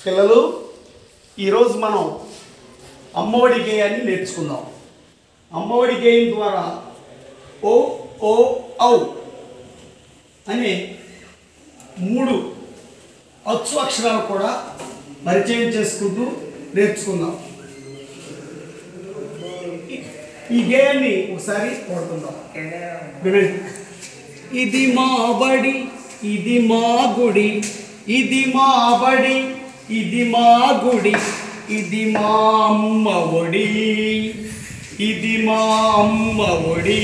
పిల్లలు ఈరోజు మనం అమ్మఒడి గేయాన్ని నేర్చుకుందాం అమ్మఒడి గేయం ద్వారా ఓ ఓ ఔ అనే మూడు అచ్చు అక్షరాలు కూడా పరిచయం చేసుకుంటూ నేర్చుకుందాం ఈ- ఈ గేయాన్ని ఒకసారి కొడుకుందాం వినండి ఇది మా బడి ఇది మా గుడి ఇది మా బడి ఇది మా గుడి ఇది మా అమ్మ ఒడి ఇది మా అమ్మ ఒడి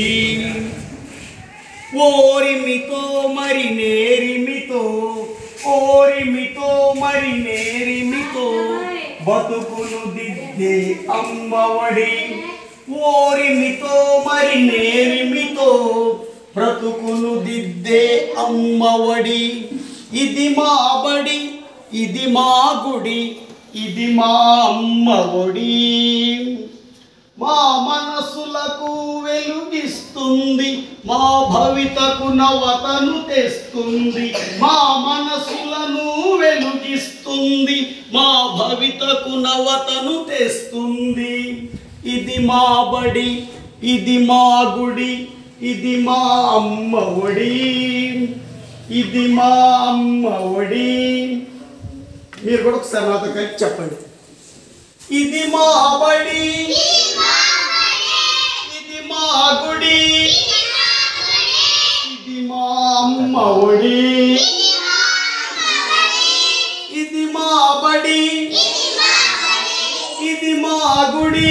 ఓరిమితో మరి నేరిమితో ఓరిమితో మరి నేరిమితో బతుకులు దిద్దే అమ్మఒడి ఓరిమితో మరి నేరిమితో బ్రతుకులు దిద్దే అమ్మఒడి ఇది మా బడి ఇది మా గుడి ఇది మా అమ్మ ఒడి మా మనసులకు వెలుగిస్తుంది మా భవితకు నవతను తెస్తుంది మా మనసులను వెలుగిస్తుంది మా భవితకు నవతను తెస్తుంది ఇది మా బడి ఇది మా గుడి ఇది మా అమ్మ ఒడి ఇది మా అమ్మ ఒడి మీరు కూడా ఒకసారి నాతో కలిసి చెప్పండి ఇది మా బడి ఇది మా గుడి ఇది మా అమ్మ ఒడి ఇది మా బడి ఇది మా గుడి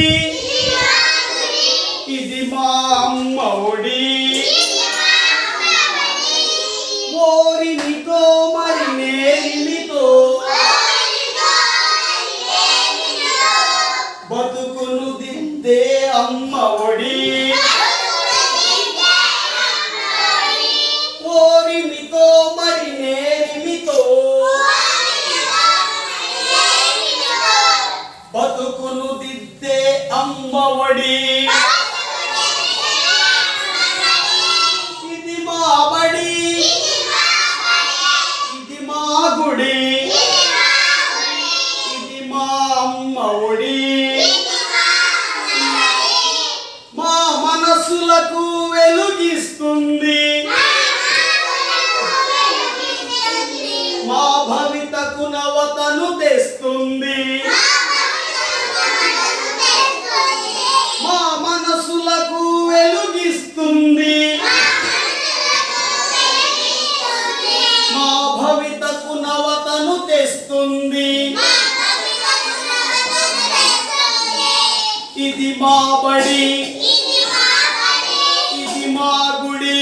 ఇది మా అమ్మ ఒడి ఓరినితో మరి నేరినితో బతుకును దిద్దే అమ్మ ఒడి ఓరిమితో మరి నేరిమితో బతుకును దిద్దే అమ్మ ఒడి ఇది మా బడి ఇది మా గుడి ఇది మా అమ్మ ఒడి మా మనసులకు వెలుగిస్తుంది మా భవితకు నవతను తెస్తుంది మా మనసులకు వెలుగిస్తుంది మా భవితకు నవతను తెస్తుంది ఇది మా బడి ఇది మా గుడి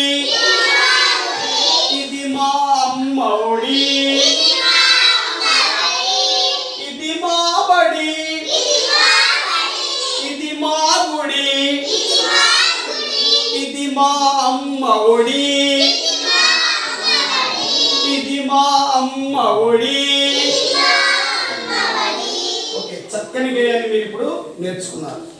ఇది మా అమ్మ ఒడి ఇది మా బడి ఇది మా గుడి ఇది మా అమ్మ ఒడి ఇది మా అమ్మ ఒడి ఓకే చక్కని గేయాన్ని మీరు ఇప్పుడు నేర్చుకున్నారు